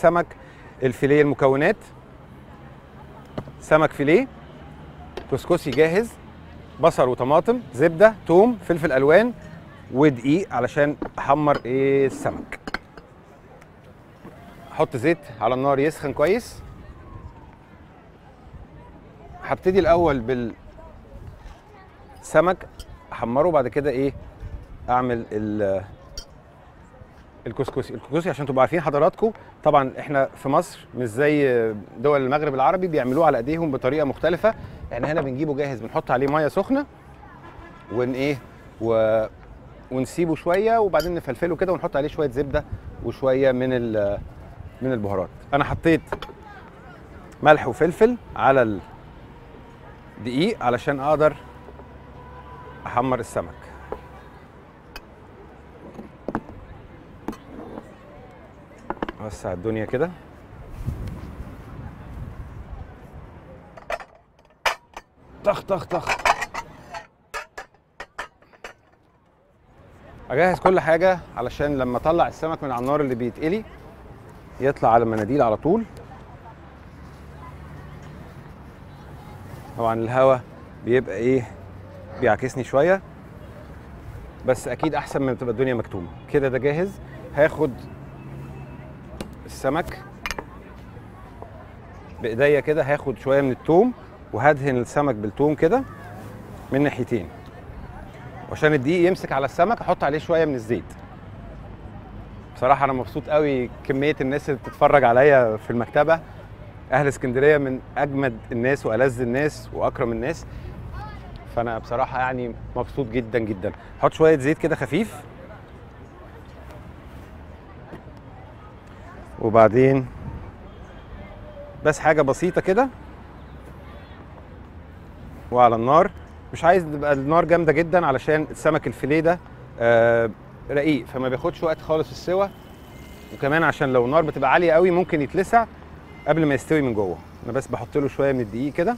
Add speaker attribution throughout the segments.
Speaker 1: سمك الفيليه المكونات سمك فيليه كسكسي جاهز بصل وطماطم زبده توم فلفل الوان ودقيق علشان احمر ايه السمك احط زيت على النار يسخن كويس هبتدي الاول بالسمك احمره بعد كده ايه اعمل ال الكسكسي الكسكسي عشان تبقوا عارفين حضراتكم طبعا احنا في مصر مش زي دول المغرب العربي بيعملوه على ايديهم بطريقه مختلفه احنا هنا بنجيبه جاهز بنحط عليه ميه سخنه ون ايه و... ونسيبه شويه وبعدين نفلفله كده ونحط عليه شويه زبده وشويه من ال... من البهارات انا حطيت ملح وفلفل على الدقيق علشان اقدر احمر السمك اوسع الدنيا كده طخ طخ طخ اجهز كل حاجه علشان لما اطلع السمك من على النار اللي بيتقلي يطلع على المناديل على طول طبعا الهواء بيبقى ايه بيعكسني شويه بس اكيد احسن من تبقى الدنيا مكتومه كده ده جاهز هاخد السمك بايديا كده هاخد شويه من التوم وهدهن السمك بالتوم كده من ناحيتين وعشان الدقيق يمسك على السمك احط عليه شويه من الزيت بصراحه انا مبسوط قوي كميه الناس اللي بتتفرج عليا في المكتبه اهل اسكندريه من اجمد الناس والذ الناس واكرم الناس فانا بصراحه يعني مبسوط جدا جدا احط شويه زيت كده خفيف وبعدين بس حاجه بسيطه كده وعلى النار مش عايز تبقى النار جامده جدا علشان السمك الفيليه ده آه رقيق فما بياخدش وقت خالص في السوى وكمان عشان لو النار بتبقى عاليه قوي ممكن يتلسع قبل ما يستوي من جوه انا بس بحط له شويه من الدقيق كده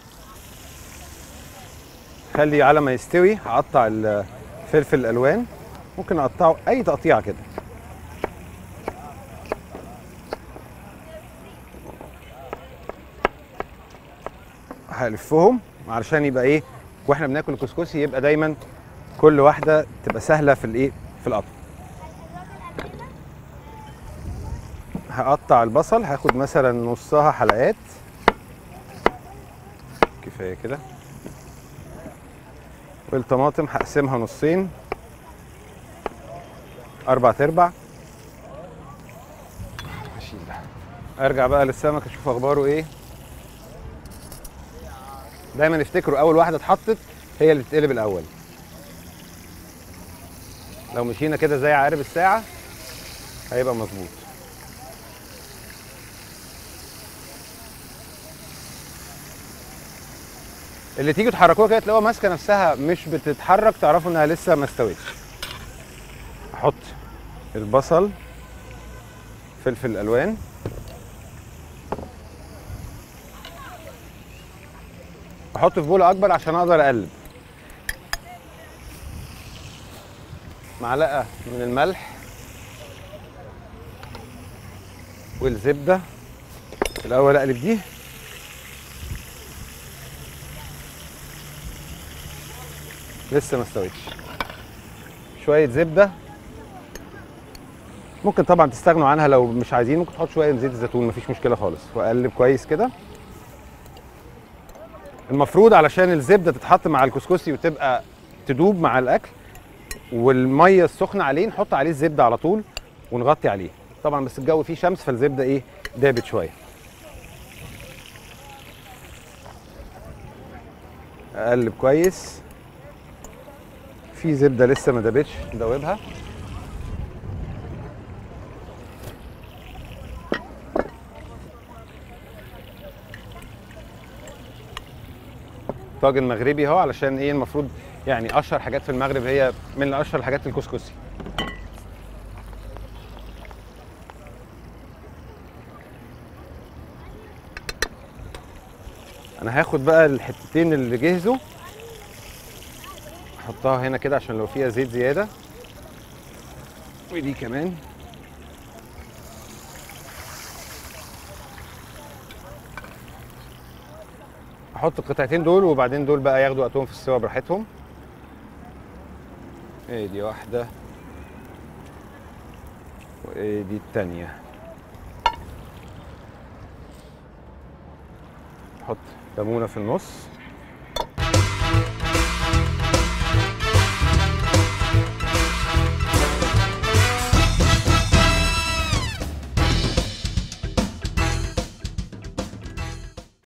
Speaker 1: خلي على ما يستوي هقطع الفلفل الالوان ممكن اقطعه اي تقطيعه كده هلفهم علشان يبقى ايه واحنا بناكل الكسكسي يبقى دايما كل واحده تبقى سهله في الايه في القطع هقطع البصل هاخد مثلا نصها حلقات كفايه كده والطماطم هقسمها نصين اربع تربع هشيل ده ارجع بقى للسمك اشوف اخباره ايه دايما افتكروا اول واحده اتحطت هي اللي بتتقلب الاول لو مشينا كده زي عقارب الساعه هيبقى مظبوط اللي تيجي تحركوها كده تلاقوها ماسكه نفسها مش بتتحرك تعرفوا انها لسه ما استوتش احط البصل فلفل الوان احط في بوله اكبر عشان اقدر اقلب معلقه من الملح والزبده الاول اقلب دي لسه ما استويتش شويه زبده ممكن طبعا تستغنوا عنها لو مش عايزين ممكن تحط شويه من زيت الزيتون مفيش مشكله خالص واقلب كويس كده المفروض علشان الزبده تتحط مع الكسكسي وتبقى تدوب مع الاكل والميه السخنه عليه نحط عليه الزبده على طول ونغطي عليه طبعا بس الجو فيه شمس فالزبده ايه دابت شويه اقلب كويس في زبده لسه ما دابتش ندوبها طاجن مغربي اهو علشان ايه المفروض يعني اشهر حاجات في المغرب هي من اشهر الحاجات الكسكسي انا هاخد بقى الحتتين اللي جهزوا احطها هنا كده عشان لو فيها زيت زياده ودي كمان احط القطعتين دول وبعدين دول بقى ياخدوا وقتهم في السوا براحتهم ادي واحده وادي التانيه احط ليمونه في النص